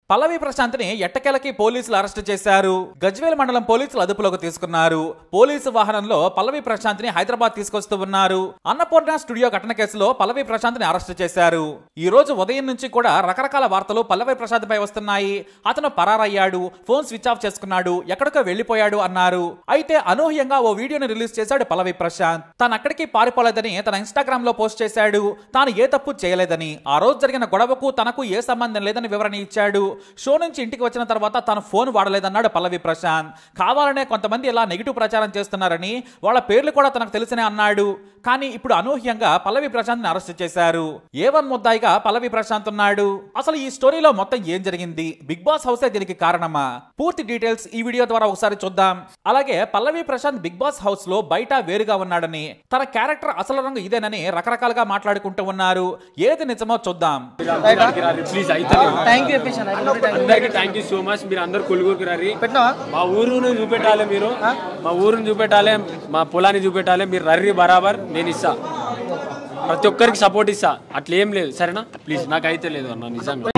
పల్లవి ప్రశాంత్ని ఎట్టకేలకి పోలీసులు అరెస్టు చేశారు గజ్వేల్ మండలం పోలీసులు అదుపులోకి తీసుకున్నారు పోలీసు వాహనంలో పల్లవి ప్రశాంత్ని హైదరాబాద్ తీసుకొస్తూ ఉన్నారు అన్నపూర్ణ స్టూడియో ఘటన కేసులో పల్లవి ప్రశాంత్ని అరెస్టు చేశారు ఈ రోజు ఉదయం నుంచి కూడా రకరకాల వార్తలు పల్లవి ప్రశాంత్ పై వస్తున్నాయి అతను పరారయ్యాడు ఫోన్ స్విచ్ ఆఫ్ చేసుకున్నాడు ఎక్కడికో వెళ్లిపోయాడు అన్నారు అయితే అనూహ్యంగా ఓ వీడియోని రిలీజ్ చేశాడు పల్లవి ప్రశాంత్ తాను అక్కడికి పారిపోలేదని తన ఇన్స్టాగ్రామ్ లో పోస్ట్ చేశాడు తాను ఏ తప్పు చేయలేదని ఆ రోజు జరిగిన గొడవకు తనకు ఏ సంబంధం లేదని వివరణ ఇచ్చాడు షో నుంచి ఇంటికి వచ్చిన తర్వాత తన ఫోన్ వాడలేదన్నాడు పల్లవి ప్రశాంత్ కావాలనే కొంతమంది ఇలా నెగిటివ్ ప్రచారం చేస్తున్నారని వాళ్ళ పేర్లు కూడా తనకు తెలిసినే అన్నాడు కానీ ఇప్పుడు అనూహ్యంగా పల్లవి ప్రశాంత్ ని అరెస్ట్ చేశారు ఏ వన్ ముద్దాయిగా పల్లవి ప్రశాంత్ ఉన్నాడు అసలు ఈ స్టోరీలో మొత్తం ఏం జరిగింది బిగ్ బాస్ హౌసే దీనికి కారణమా పూర్తి డీటెయిల్స్ ఈ వీడియో ద్వారా ఒకసారి చూద్దాం అలాగే Pallavi Prashanth Bigg Boss house లో బయట వేరుగా ఉన్నాడని తన క్యారెక్టర్ అసలు రంగు ఇదేనని రకరకాలుగా మాట్లాడుకుంటూ ఉన్నారు ఏది నిజమో చూద్దాం ప్లీజ్ అయితే థ్యాంక్ యూ చెప్పేసాను అందరికి థ్యాంక్ యూ సో మచ్ మీరు అందరు కొలుగురికి రారి పెట్టినావా మా ఊరును చూపెట్టాలి మీరు మా ఊరుని చూపెట్టాలి మా పొలాన్ని చూపెట్టాలి మీరు రర్రి బరాబర్ నేను ఇస్తా ప్రతి ఒక్కరికి సపోర్ట్ ఇస్తా అట్లా ఏం లేదు సరేనా ప్లీజ్ నాకైతే లేదు అన్న నిజంగా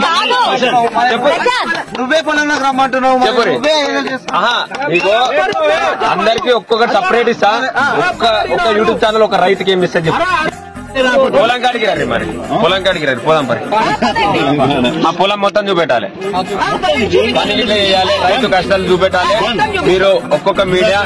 నువ్వే పొలంలోకి రమ్మంటున్నావు మరి చెప్పు రే. నువ్వే ఏదో చేస్తున్నావు. ఆహా నీకు అందరికి ఒక్కొక్కటి సపరేట్ ఇస్తా ఒక్క ఒక యూట్యూబ్ ఛానల్ ఒక రైతుకి ఏమి ఇస్తా చెప్పు పొలం కాడికి రండి మరి పొలం కాడికి రండి పోదాం మరి ఆ పొలం మొత్తం చూపెట్టాలి పని ఇట్లా చేయాలి రైతు కష్టాలు చూపెట్టాలి మీరు ఒక్కొక్క మీడియా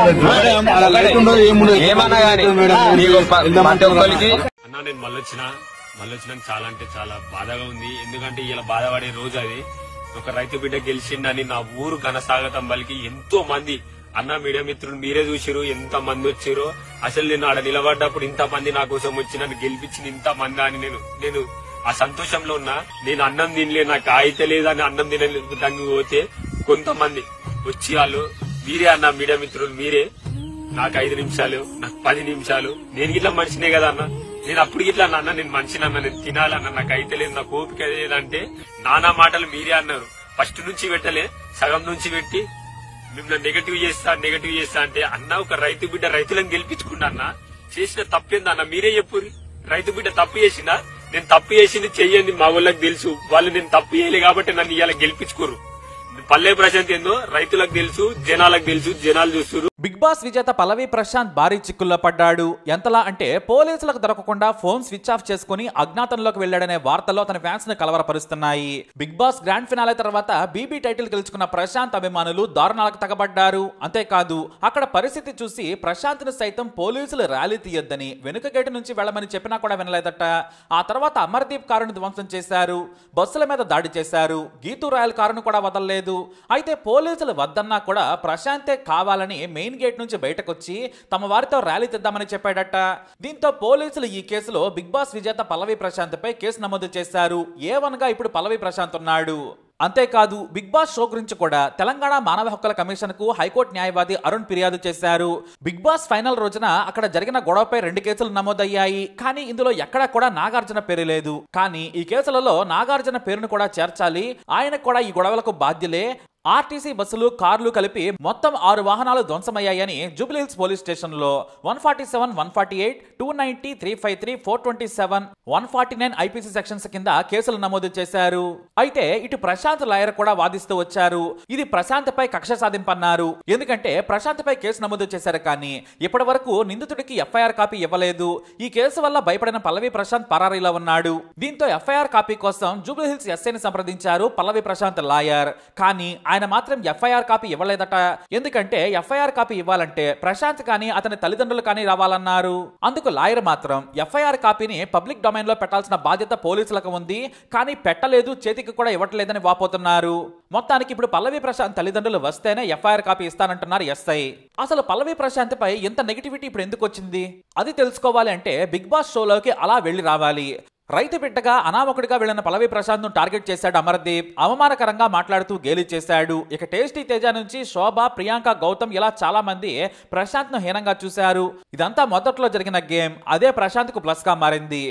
ఏమన్నా గానీ నీకు ప- ప్రతి ఒక్కరికి అన్న నేను మళ్ళొచ్చిన మళ్ళొచ్చిన చాలా అంటే చాలా బాధగా ఉంది ఎందుకంటే ఇలా బాధపడే రోజు అది ఒక రైతు బిడ్డ గెలిచిండని నా ఊరు ఘనస్వాగతం పలికి ఎంతో మంది అన్న మీడియా మిత్రులు మీరే చూసిరు ఎంత మంది వచ్చారో అసలు నేను ఆడ నిలబడ్డప్పుడు ఇంత మంది నా కోసం వచ్చి నన్ను గెలిపించిన ఇంత మంది అని నేను నేను ఆ సంతోషంలో ఉన్నా నేను అన్నం తినలే నాకు ఆయితే లేదని అన్నం తినలేదు దాన్ని పోతే కొంతమంది వచ్చి వాళ్ళు మీరే అన్న మీడియా మిత్రులు మీరే నాకు ఐదు నిమిషాలు నాకు పది నిమిషాలు నేను ఇట్లా మనిషినే కదా అన్న నేను అప్పుడు ఇట్లా అన్న నేను మనిషిని అన్న నేను తినాలన్న నాకు అయితే లేదు నాకు ఓపిక లేదంటే నానా మాటలు మీరే అన్నారు ఫస్ట్ నుంచి పెట్టలే సగం నుంచి పెట్టి మిమ్మల్ని నెగటివ్ చేస్తా నెగటివ్ చేస్తా అంటే అన్న ఒక రైతు బిడ్డ రైతులను గెలిపించుకున్నా అన్న చేసిన తప్పేందన్న మీరే చెప్పుర్రి రైతు బిడ్డ తప్పు చేసిందా నేను తప్పు చేసింది చెయ్యండి మా వాళ్ళకి తెలుసు వాళ్ళు నేను తప్పు చేయలే కాబట్టి నన్ను ఇవాళ గెలిపించుకోరు పల్లె ప్రశాంత్ ఏందో రైతులకు తెలుసు జనాలకు తెలుసు జనాలు చూస్తున్నారు బిగ్ బాస్ విజేత పల్లవి ప్రశాంత్ భారీ చిక్కుల్లో పడ్డాడు ఎంతలా అంటే పోలీసులకు దొరకకుండా ఫోన్ స్విచ్ ఆఫ్ చేసుకుని అజ్ఞాతంలోకి వెళ్లాడనే వార్తలు అతని ఫ్యాన్స్ ను కలవరపరుస్తున్నాయి బిగ్ బాస్ గ్రాండ్ ఫినాలే తర్వాత బీబీ టైటిల్ గెలుచుకున్న ప్రశాంత్ అభిమానులు దారుణాలకు తగబడ్డారు అంతేకాదు అక్కడ పరిస్థితి చూసి ప్రశాంత్ ను సైతం పోలీసులు ర్యాలీ తీయొద్దని వెనుక గేటు నుంచి వెళ్ళమని చెప్పినా కూడా వినలేదట ఆ తర్వాత అమర్దీప్ కారును ధ్వంసం చేశారు బస్సుల మీద దాడి చేశారు గీతూ రాయల్ కారును కూడా వదలలేదు అయితే పోలీసులు వద్దన్నా కూడా ప్రశాంతే కావాలని మెయిన్ గేట్ నుంచి బయటకొచ్చి తమ వారితో ర్యాలీ తెద్దామని చెప్పాడట దీంతో పోలీసులు ఈ కేసులో బిగ్ బాస్ విజేత పల్లవి ప్రశాంత్ పై కేసు నమోదు చేశారు ఏ వన్ గా ఇప్పుడు పల్లవి ప్రశాంత్ ఉన్నాడు అంతేకాదు బిగ్ బాస్ షో గురించి కూడా తెలంగాణ మానవ హక్కుల కమిషన్ కు హైకోర్టు న్యాయవాది అరుణ్ ఫిర్యాదు చేశారు బిగ్ బాస్ ఫైనల్ రోజున అక్కడ జరిగిన గొడవపై రెండు కేసులు నమోదయ్యాయి కానీ ఇందులో ఎక్కడా కూడా నాగార్జున పేరు లేదు కానీ ఈ కేసులలో నాగార్జున పేరును కూడా చేర్చాలి ఆయన కూడా ఈ గొడవలకు బాధ్యులే ఆర్టీసీ బస్సులు కార్లు కలిపి మొత్తం ఆరు వాహనాలు ధ్వంసమయ్యాయని జూబ్లీహిల్స్ పోలీస్ స్టేషన్ లో one forty seven one forty eight two ninety three five three four twenty seven one forty nine IPC sections కింద కేసులు నమోదు చేశారు అయితే ఇటు ప్రశాంత్ లాయర్ కూడా వాదిస్తూ వచ్చారు ఇది ప్రశాంత్ పై కక్ష సాధింపన్నారు ఎందుకంటే ప్రశాంత్ పై కేసు నమోదు చేశారు కానీ ఇప్పటి వరకు నిందితుడికి ఎఫ్ఐఆర్ కాపీ ఇవ్వలేదు ఈ కేసు వల్ల భయపడిన పల్లవి ప్రశాంత్ పరారీలో ఉన్నాడు దీంతో ఎఫ్ఐఆర్ కాపీ కోసం జూబ్లీహిల్స్ ఎస్ఐని సంప్రదించారు పల్లవి ప్రశాంత్ లాయర్ కానీ ఆయన మాత్రం ఎఫ్ఐఆర్ కాపీ ఇవ్వలేదట ఎందుకంటే ఎఫ్ఐఆర్ కాపీ ఇవ్వాలంటే ప్రశాంత్ కానీ అతని తల్లిదండ్రులు కానీ రావాలన్నారు అందుకు లాయర్ మాత్రం ఎఫ్ఐఆర్ కాపీని పబ్లిక్ డొమైన్ లో పెట్టాల్సిన బాధ్యత పోలీసులకు ఉంది కానీ పెట్టలేదు చేతికి కూడా ఇవ్వట్లేదని వాపోతున్నారు మొత్తానికి ఇప్పుడు పల్లవి ప్రశాంత్ తల్లిదండ్రులు వస్తేనే ఎఫ్ఐఆర్ కాపీ ఇస్తానంటున్నారు ఎస్ఐ అసలు పల్లవి ప్రశాంత్ పై ఇంత నెగిటివిటీ ఇప్పుడు ఎందుకు వచ్చింది అది తెలుసుకోవాలి అంటే బిగ్ బాస్ షోలోకి అలా వెళ్లి రావాలి రైతు బిడ్డగా అనామకుడిగా వెళ్లిన పల్లవి ప్రశాంత్ ను టార్గెట్ చేశాడు అమర్దీప్ అవమానకరంగా మాట్లాడుతూ గేలి చేశాడు ఇక టేస్టీ తేజ నుంచి శోభ ప్రియాంక గౌతమ్ ఇలా చాలా మంది ప్రశాంత్ ను హీనంగా చూశారు ఇదంతా మొదట్లో జరిగిన గేమ్ అదే ప్రశాంత్ కు ప్లస్ గా మారింది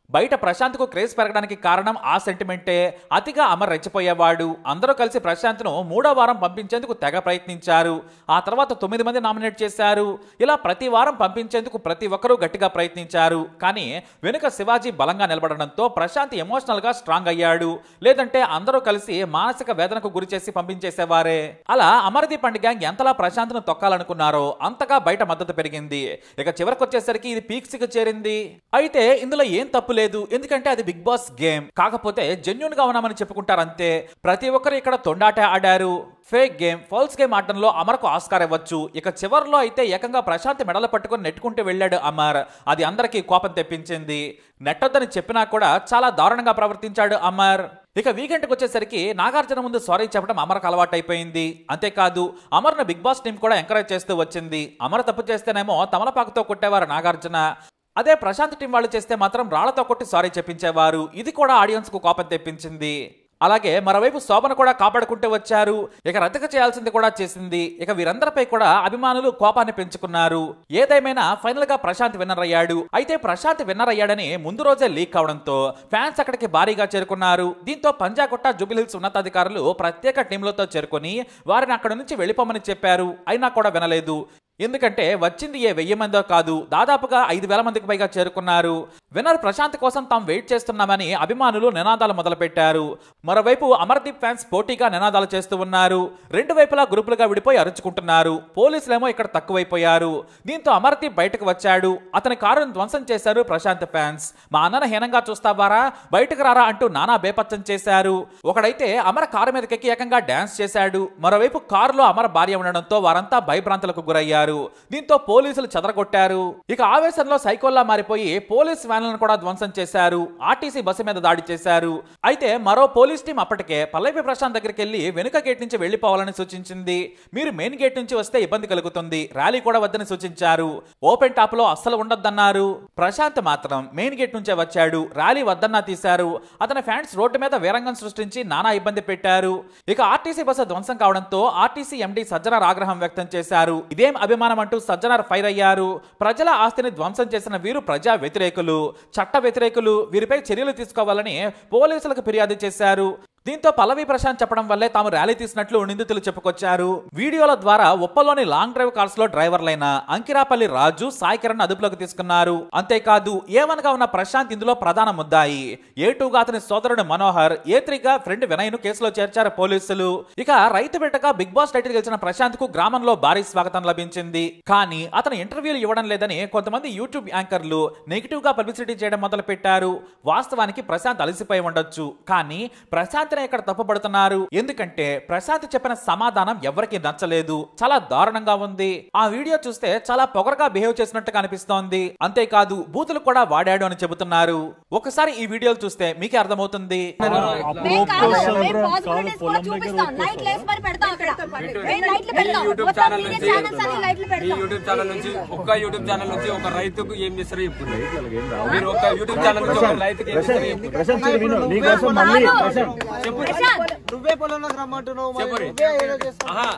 బయట ప్రశాంత్ కు క్రేజ్ పెరగడానికి కారణం ఆ సెంటిమెంటే అతిగా అమర్ రెచ్చిపోయేవాడు అందరూ కలిసి ప్రశాంత్ ను మూడో వారం పంపించేందుకు తెగ ప్రయత్నించారు ఆ తర్వాత తొమ్మిది మంది నామినేట్ చేశారు ఇలా ప్రతి వారం పంపించేందుకు ప్రతి ఒక్కరూ గట్టిగా ప్రయత్నించారు కానీ వెనుక శివాజీ బలంగా నిలబడడంతో ప్రశాంత్ ఎమోషనల్ గా స్ట్రాంగ్ అయ్యాడు లేదంటే అందరూ కలిసి మానసిక వేదనకు గురి చేసి పంపించేసేవారే అలా అమర్దీప్ అండ్ గ్యాంగ్ ఎంతలా ప్రశాంత్ ను తొక్కాలనుకున్నారో అంతగా బయట మద్దతు పెరిగింది ఇక చివరికి వచ్చేసరికి ఇది పీక్స్ కి చేరింది అయితే ఇందులో ఏం తప్పు లేదు ఎందుకంటే అది బిగ్ బాస్ గేమ్ కాకపోతే జెన్యున్ గా ఉన్నామని చెప్పుకుంటారు అంతే ప్రతి ఒక్కరు ఇక్కడ తొండాట ఆడారు ఫేక్ గేమ్ ఫాల్స్ గేమ్ ఆడడంలో అమర్కు ఆస్కార్ ఇవ్వచ్చు ఇక చివరిలో అయితే ఏకంగా ప్రశాంత్ మెడలు పట్టుకొని నెట్టుకుంటూ వెళ్ళాడు అమర్ అది అందరికీ కోపం తెప్పించింది నెట్టొద్దని చెప్పినా కూడా చాలా దారుణంగా ప్రవర్తించాడు అమర్ ఇక వీకెండ్కి వచ్చేసరికి నాగార్జున ముందు సారీ చెప్పడం అమర్కు అలవాటైపోయింది అంతేకాదు అమర్ను బిగ్ బాస్ టీం కూడా ఎంకరేజ్ చేస్తూ వచ్చింది అమర్ తప్పు చేస్తేనేమో తమలపాకుతో కొట్టేవారు నాగార్జున అదే ప్రశాంత్ టీం వాళ్ళు చేస్తే మాత్రం రాళ్లతో కొట్టి సారీ చెప్పించేవారు ఇది కూడా ఆడియన్స్ కు కోపం తెప్పించింది అలాగే మరోవైపు శోభను కూడా కాపాడుకుంటూ వచ్చారు ఇక రద్దక చేయాల్సింది కూడా చేసింది ఇక వీరందరిపై కూడా అభిమానులు కోపాన్ని పెంచుకున్నారు ఏదేమైనా ఫైనల్ గా ప్రశాంత్ విన్నర్ అయ్యాడు అయితే ప్రశాంత్ విన్నర్ అయ్యాడని ముందు రోజే లీక్ అవడంతో ఫ్యాన్స్ అక్కడికి భారీగా చేరుకున్నారు దీంతో పంజాగుట్ట జూబిలిహిల్స్ ఉన్నతాధికారులు ప్రత్యేక టీంలతో చేరుకొని వారిని అక్కడ నుంచి వెళ్ళిపోమని చెప్పారు అయినా కూడా వినలేదు ఎందుకంటే వచ్చింది ఏ వెయ్యి మందో కాదు దాదాపుగా ఐదు వేల మందికి పైగా చేరుకున్నారు విన్నర్ ప్రశాంత్ కోసం తాము వెయిట్ చేస్తున్నామని అభిమానులు నినాదాలు మొదలుపెట్టారు మరోవైపు అమర్దీప్ ఫ్యాన్స్ పోటీగా నినాదాలు చేస్తూ ఉన్నారు రెండు వైపులా గ్రూపులుగా విడిపోయి అరుచుకుంటున్నారు పోలీసులేమో ఇక్కడ తక్కువైపోయారు దీంతో అమర్దీప్ బయటకు వచ్చాడు అతని కారును ధ్వంసం చేశారు ప్రశాంత్ ఫ్యాన్స్ మా అన్నను హీనంగా చూస్తావారా బయటకు రారా అంటూ నానా బేపచ్చం చేశారు ఒకడైతే అమర కారు మీదకెక్కి ఏకంగా డాన్స్ చేశాడు మరోవైపు కారులో అమర భార్య ఉండడంతో వారంతా భయభ్రాంతులకు గురయ్యారు దీంతో పోలీసులు చెదరగొట్టారు ఇక ఆవేశంలో సైకోల్లా మారిపోయి పోలీస్ వ్యాన్లను కూడా ధ్వంసం చేశారు ఆర్టీసీ బస్సు మీద దాడి చేశారు అయితే మరో పోలీస్ టీం అప్పటికే పల్లవి ప్రశాంత్ దగ్గరికి వెళ్లి వెనుక గేట్ నుంచి వెళ్లిపోవాలని సూచించింది మీరు మెయిన్ గేట్ నుంచి వస్తే ఇబ్బంది కలుగుతుంది ర్యాలీ కూడా వద్దని సూచించారు ఓపెన్ టాప్ లో అస్సలు ఉండొద్దన్నారు ప్రశాంత్ మాత్రం మెయిన్ గేట్ నుంచే వచ్చాడు ర్యాలీ వద్దన్నా తీశారు అతని ఫ్యాన్స్ రోడ్డు మీద వీరంగం సృష్టించి నానా ఇబ్బంది పెట్టారు ఇక ఆర్టీసీ బస్సు ధ్వంసం కావడంతో ఆర్టీసీ ఎండీ సజ్జనార్ ఆగ్రహం వ్యక్తం చేశారు ఇదేం అభిమానం అంటూ సజ్జనార్ ఫైర్ అయ్యారు ప్రజల ఆస్తిని ధ్వంసం చేసిన వీరు ప్రజా వ్యతిరేకులు చట్ట వ్యతిరేకులు వీరిపై చర్యలు తీసుకోవాలని పోలీసులకు ఫిర్యాదు చేశారు దీంతో పల్లవి ప్రశాంత్ చెప్పడం వల్లే తాము ర్యాలీ తీసినట్లు నిందితులు చెప్పుకొచ్చారు వీడియోల ద్వారా ఉప్పలోని లాంగ్ డ్రైవ్ కార్స్ లో డ్రైవర్లైన అంకిరాపల్లి రాజు సాయి కిరణ్ అదుపులోకి తీసుకున్నారు అంతేకాదు ఏవన్గా ఉన్న ప్రశాంత్ ఇందులో ప్రధాన ముద్దాయి ఏ టూగా అతని సోదరుడు మనోహర్ ఏ త్రీగా ఫ్రెండ్ వినయ్ ను కేసులో చేర్చారు పోలీసులు ఇక రైతు బిడ్డగా బిగ్ బాస్ టైటిల్ గెలిచిన ప్రశాంత్ కు గ్రామంలో భారీ స్వాగతం లభించింది కానీ అతను ఇంటర్వ్యూలు ఇవ్వడం లేదని కొంతమంది యూట్యూబ్ యాంకర్లు నెగిటివ్ గా పబ్లిసిటీ చేయడం మొదలు పెట్టారు వాస్తవానికి ప్రశాంత్ అలసిపోయి ఉండొచ్చు కానీ ప్రశాంత్ ఇక్కడ తప్పుపడుతున్నారు ఎందుకంటే ప్రశాంత్ చెప్పిన సమాధానం ఎవరికి నచ్చలేదు చాలా దారుణంగా ఉంది ఆ వీడియో చూస్తే చాలా పొగరగా బిహేవ్ చేసినట్టుగా అనిపిస్తోంది అంతేకాదు బూతులు కూడా వాడాడు అని చెబుతున్నారు ఒకసారి ఈ వీడియోలు చూస్తే మీకే అర్థమవుతుంది మేము కాదు, మేము possibilities కూడా చూపిస్తాం. Night lights మరి పెడతాం అక్కడ. మేము లైట్లు పెడతాం. యూట్యూబ్ మొత్తం ఛానల్ మీడియా నుంచి ఛానల్స్ అన్ని లైట్లు మీ పెడతాం. యూట్యూబ్ ఛానల్ నుంచి ఒక్క యూట్యూబ్ ఛానల్ నుంచి ఒక రైతుకు ఏం చేస్తారో ఇప్పుడు మీరు ఒక యూట్యూబ్ ఛానల్ నుంచి ఒక రైతుకి ఏం చేస్తారో చెప్పుర్రి. ప్రశాంత్ చూడు విను నీకోసం మళ్ళీ ప్రశాంత్ చెప్పుర్రి. ప్రశాంత్, నువ్వే పొలంలోకి రమ్మంటున్నావు మరి చెప్పుర్రి. నువ్వే ఏదో చేస్తావు. ఆహా,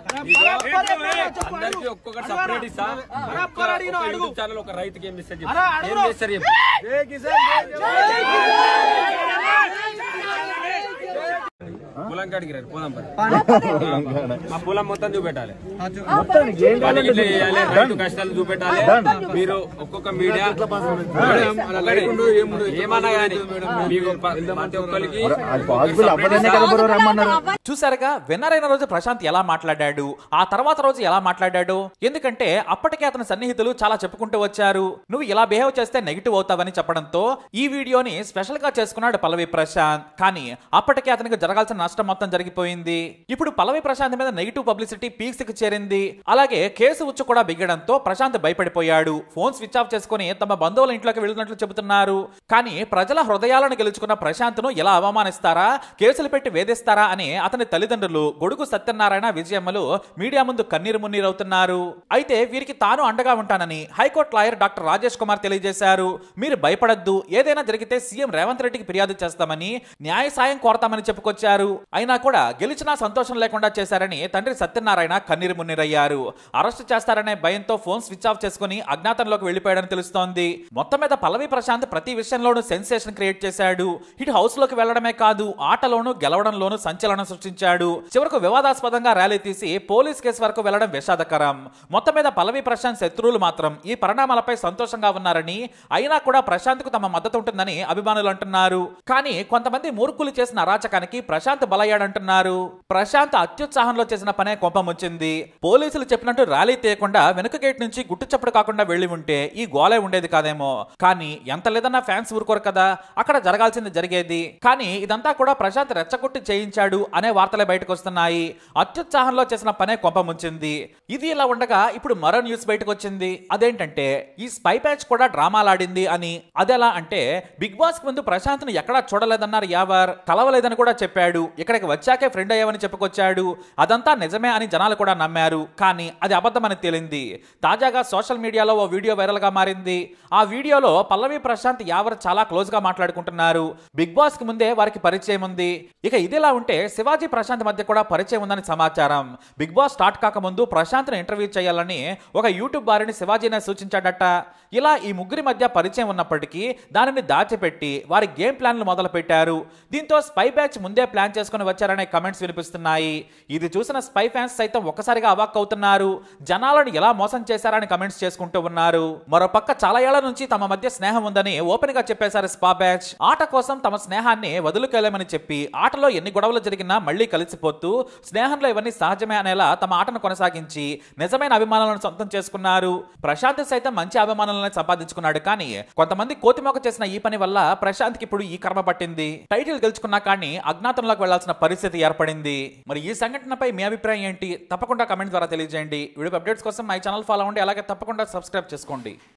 ఇదిగో అందరికీ ఒక్కొక్కటి సపరేట్ ఇస్తా ఒక్క ఒక యూట్యూబ్ ఛానల్ ఒక రైతుకి ఏం చేస్తారు చెప్పు. ఏం చేస్తారు చెప్పు. జై కిసాన్ జై పొలం కాడికి రండి పోదాం పరి. మా పొలం మొత్తం చూపెట్టాలి మొత్తానికి ఏం వాళ్ళకి ఇట్లా చేయాలి, రైతు కష్టాలు చూపెట్టాలి మీరు ఒక్కొక్క మీడియా ఏమన్నా కానీ మీకు ప- ప్రతి ఒక్కరికి అది పాసిబుల్ అవ్వదనే కదా బ్రో రమ్మన్నారు చూసారుగా విన్నర్ అయిన రోజు ప్రశాంత్ ఎలా మాట్లాడాడు ఆ తర్వాత రోజు ఎలా మాట్లాడాడు ఎందుకంటే అప్పటికే అతని సన్నిహితులు చాలా చెప్పుకుంటూ వచ్చారు నువ్వు ఇలా బిహేవ్ చేస్తే నెగిటివ్ అవుతావని చెప్పడంతో ఈ వీడియోని స్పెషల్ గా చేసుకున్నాడు పల్లవి ప్రశాంత్ కానీ అప్పటికే అతనికి జరగాల్సిన నష్టం మొత్తం జరిగిపోయింది ఇప్పుడు పల్లవి ప్రశాంత్ మీద నెగిటివ్ పబ్లిసిటీ పీక్స్ కి చేరింది అలాగే కేసు ఉచ్చు కూడా బిగ్గడంతో ప్రశాంత్ భయపడిపోయాడు ఫోన్ స్విచ్ ఆఫ్ చేసుకుని తమ బంధువుల ఇంట్లోకి వెళ్తున్నట్లు చెబుతున్నారు కానీ ప్రజల హృదయాలను గెలుచుకున్న ప్రశాంత్ ను ఎలా అవమానిస్తారా కేసులు పెట్టి వేధిస్తారా అని అతని తల్లిదండ్రులు గొడుగు సత్యనారాయణ విజయమ్మలు మీడియా ముందు కన్నీరు మున్నీరవుతున్నారు అయితే వీరికి తాను అండగా ఉంటానని high court lawyer doctor Rajesh Kumar తెలియజేశారు మీరు భయపడద్దు ఏదైనా జరిగితే సీఎం రేవంత్ రెడ్డికి ఫిర్యాదు చేస్తామని న్యాయ సాయం కోరతామని చెప్పుకొచ్చారు అయినా కూడా గెలిచినా సంతోషం లేకుండా చేశారని తండ్రి సత్యనారాయణ కన్నీరు మున్నీరయ్యారు అరెస్ట్ చేస్తారనే భయంతో ఫోన్ స్విచ్ ఆఫ్ చేసుకుని అజ్ఞాతంలోకి వెళ్లిపోయాడని తెలుస్తోంది మొత్తం మీద పల్లవి ప్రశాంత్ ప్రతి విషయంలోనూ సెన్సేషన్ క్రియేట్ చేశాడు ఇటు హౌస్ లోకి వెళ్లడమే కాదు ఆటలోనూ గెలవడంలోనూ సంచలనం సృష్టించాడు చివరకు వివాదాస్పదంగా ర్యాలీ తీసి పోలీస్ కేసు వరకు వెళ్లడం విషాదకరం మొత్తం మీద పల్లవి ప్రశాంత్ శత్రువులు మాత్రం ఈ పరిణామాలపై సంతోషంగా ఉన్నారని అయినా కూడా ప్రశాంత్ కు తమ మద్దతు ఉంటుందని అభిమానులు అంటున్నారు కానీ కొంతమంది మూర్ఖులు చేసిన అరాచకానికి ప్రశాంత్ బలయ్యాడంటున్నారు ప్రశాంత్ అత్యుత్సాహంలో చేసిన పనే కొంపముంచింది పోలీసులు చెప్పినట్టు ర్యాలీ తీయకుండా వెనుక గేట్ నుంచి గుట్టు చప్పుడు కాకుండా వెళ్లి ఉంటే ఈ గోలే ఉండేది కాదేమో కానీ ఎంత లేదన్నా ఫ్యాన్స్ ఊరుకోరు కదా అక్కడ జరగాల్సింది జరిగేది కానీ ఇదంతా కూడా ప్రశాంత్ రెచ్చగొట్టి చేయించాడు అనే వార్తలే బయటకు వస్తున్నాయి అత్యుత్సాహంలో చేసిన పనే కొంపముంచింది ఇది ఇలా ఉండగా ఇప్పుడు మరో న్యూస్ బయటకు వచ్చింది అదేంటంటే ఈ స్పై ప్యాచ్ కూడా డ్రామాలాడింది అని అదెలా అంటే బిగ్ బాస్ కి ముందు ప్రశాంత్ ను ఎక్కడా చూడలేదన్నారు యావర్ కలవలేదని కూడా చెప్పాడు ఇక్కడికి వచ్చాకే ఫ్రెండ్ అయ్యావని చెప్పుకొచ్చాడు అదంతా నిజమే అని జనాలు కూడా నమ్మారు కానీ అది అబద్ధమని తేలింది తాజాగా సోషల్ మీడియాలో ఓ వీడియో వైరల్ గా మారింది ఆ వీడియోలో పల్లవి ప్రశాంత్ యావర్ చాలా క్లోజ్ గా మాట్లాడుకుంటున్నారు బిగ్ బాస్ కి ముందే వారికి పరిచయం ఉంది ఇక ఇదిలా ఉంటే శివాజీ ప్రశాంత్ మధ్య కూడా పరిచయం ఉందని సమాచారం బిగ్ బాస్ స్టార్ట్ కాకముందు ప్రశాంత్ ను ఇంటర్వ్యూ చేయాలని ఒక యూట్యూబ్ బారిని శివాజీనే సూచించాడట ఇలా ఈ ముగ్గురి మధ్య పరిచయం ఉన్నప్పటికీ దానిని దాచిపెట్టి వారి గేమ్ ప్లాన్లు మొదలు పెట్టారు దీంతో స్పై బ్యాచ్ ముందే ప్లాన్ చేసుకుని వచ్చారనే కమెంట్స్ వినిపిస్తున్నాయి ఇది చూసిన స్పై ఫ్యాన్స్ సైతం ఒక్కసారిగా అవాక్ అవుతున్నారు జనాలను ఎలా మోసం చేశారని కమెంట్స్ చేసుకుంటూ ఉన్నారు మరోపక్క చాలా ఏళ్ల నుంచి తమ మధ్య స్నేహం ఉందని ఓపెన్ గా చెప్పేశారు స్పా బ్యాచ్ ఆట కోసం తమ స్నేహాన్ని వదులుకెళ్ళమని చెప్పి ఆటలో ఎన్ని గొడవలు జరిగినా మళ్ళీ కలిసిపోతూ స్నేహంలో ఇవన్నీ సహజమే అనేలా తమ ఆటను కొనసాగించి నిజమైన అభిమానులను సొంతం చేసుకున్నారు ప్రశాంత్ సైతం మంచి అభిమానులను సంపాదించుకున్నాడు కానీ కొంతమంది కోతిమోక చేసిన ఈ పని వల్ల ప్రశాంత్ కి ఇప్పుడు ఈ కర్మ పట్టింది టైటిల్ గెలుచుకున్నా కానీ అజ్ఞాతంలోకి వెళ్లాల్సిన పరిస్థితి ఏర్పడింది మరి ఈ సంఘటనపై మీ అభిప్రాయం ఏంటి తప్పకుండా కమెంట్ ద్వారా తెలియజేయండి వీడియో అప్డేట్స్ కోసం మై ఛానల్ ఫాలో అవ్వండి అలాగే తప్పకుండా సబ్స్క్రైబ్ చేసుకోండి